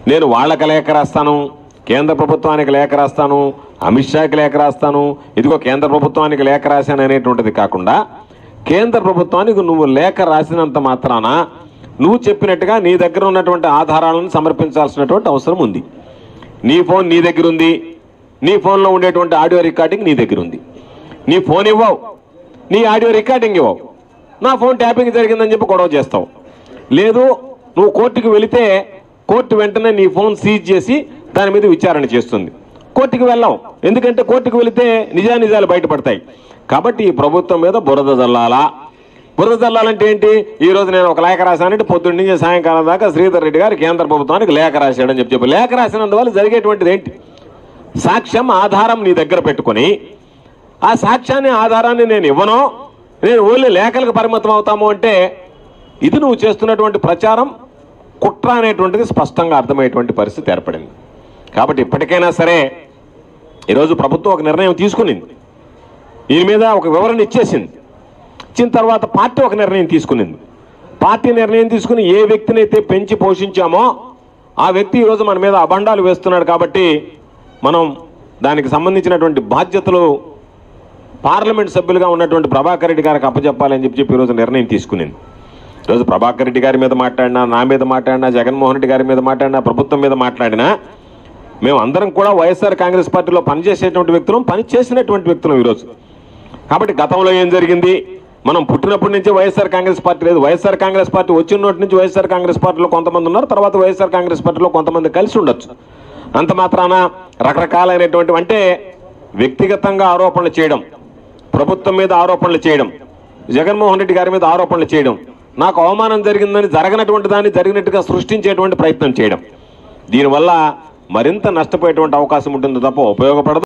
నేను వాళ్ళకి లేఖ రాస్తాను కేంద్ర ప్రభుత్వానికి లేఖ రాస్తాను అమిత్ షాకి లేఖ రాస్తాను ఇదిగో కేంద్ర ప్రభుత్వానికి లేఖ రాశాను అనేటువంటిది కాకుండా కేంద్ర ప్రభుత్వానికి నువ్వు లేఖ రాసినంత మాత్రాన నువ్వు చెప్పినట్టుగా నీ దగ్గర ఉన్నటువంటి ఆధారాలను సమర్పించాల్సినటువంటి అవసరం ఉంది నీ ఫోన్ నీ దగ్గర ఉంది నీ ఫోన్లో ఉండేటువంటి ఆడియో రికార్డింగ్ నీ దగ్గర ఉంది నీ ఫోన్ ఇవ్వవు నీ ఆడియో రికార్డింగ్ ఇవ్వవు నా ఫోన్ ట్యాపింగ్ జరిగిందని చెప్పి గొడవ చేస్తావు లేదు నువ్వు కోర్టుకు వెళితే కోర్టు వెంటనే నీ ఫోన్ సీజ్ చేసి దాని మీద విచారణ చేస్తుంది కోర్టుకు వెళ్ళావు ఎందుకంటే కోర్టుకు వెళితే నిజానిజాలు బయటపడతాయి కాబట్టి ఈ ప్రభుత్వం మీద బురద జల్లాలా బురద జల్లాలంటే ఏంటి ఈ రోజు నేను ఒక లేఖ రాశానంటే పొద్దున్న నుంచి సాయంకాలం దాకా శ్రీధర్ రెడ్డి గారు కేంద్ర ప్రభుత్వానికి లేఖ రాశాడని చెప్పి చెప్పి లేఖ రాసినందువల్ల జరిగేటువంటిది ఏంటి సాక్ష్యం ఆధారం నీ దగ్గర పెట్టుకొని ఆ సాక్ష్యాన్ని ఆధారాన్ని నేను ఇవ్వను నేను ఓన్లీ లేఖలకు పరిమితం అవుతాము అంటే ఇది నువ్వు చేస్తున్నటువంటి ప్రచారం కుట్ర అనేటువంటిది స్పష్టంగా అర్థమయ్యేటువంటి పరిస్థితి ఏర్పడింది కాబట్టి ఇప్పటికైనా సరే ఈరోజు ప్రభుత్వం ఒక నిర్ణయం తీసుకునింది దీని మీద ఒక వివరణ ఇచ్చేసింది ఇచ్చిన తర్వాత పార్టీ ఒక నిర్ణయం తీసుకునింది పార్టీ నిర్ణయం తీసుకుని ఏ వ్యక్తిని అయితే పెంచి పోషించామో ఆ వ్యక్తి ఈరోజు మన మీద అబండాలు వేస్తున్నాడు కాబట్టి మనం దానికి సంబంధించినటువంటి బాధ్యతలు పార్లమెంట్ సభ్యులుగా ఉన్నటువంటి ప్రభాకర్ రెడ్డి గారికి అప్పచెప్పాలని చెప్పి చెప్పి ఈరోజు నిర్ణయం తీసుకునింది ఈరోజు ప్రభాకర్ రెడ్డి గారి మీద మాట్లాడినా నా మీద మాట్లాడినా జగన్మోహన్ రెడ్డి గారి మీద మాట్లాడినా ప్రభుత్వం మీద మాట్లాడినా మేము అందరం కూడా వైఎస్ఆర్ కాంగ్రెస్ పార్టీలో పనిచేసేటువంటి వ్యక్తులం పని చేసినటువంటి వ్యక్తులం ఈరోజు కాబట్టి గతంలో ఏం జరిగింది మనం పుట్టినప్పటి నుంచి వైఎస్ఆర్ కాంగ్రెస్ పార్టీ లేదు వైఎస్ఆర్ కాంగ్రెస్ పార్టీ వచ్చిన నోటి నుంచి వైఎస్ఆర్ కాంగ్రెస్ పార్టీలో కొంతమంది ఉన్నారు తర్వాత వైఎస్ఆర్ కాంగ్రెస్ పార్టీలో కొంతమంది కలిసి ఉండొచ్చు అంత మాత్రాన రకరకాలైనటువంటి అంటే వ్యక్తిగతంగా ఆరోపణలు చేయడం ప్రభుత్వం మీద ఆరోపణలు చేయడం జగన్మోహన్ రెడ్డి గారి మీద ఆరోపణలు చేయడం నాకు అవమానం జరిగిందని జరగనటువంటి దాన్ని జరిగినట్టుగా సృష్టించేటువంటి ప్రయత్నం చేయడం దీనివల్ల మరింత నష్టపోయేటువంటి అవకాశం ఉంటుంది తప్ప ఉపయోగపడదు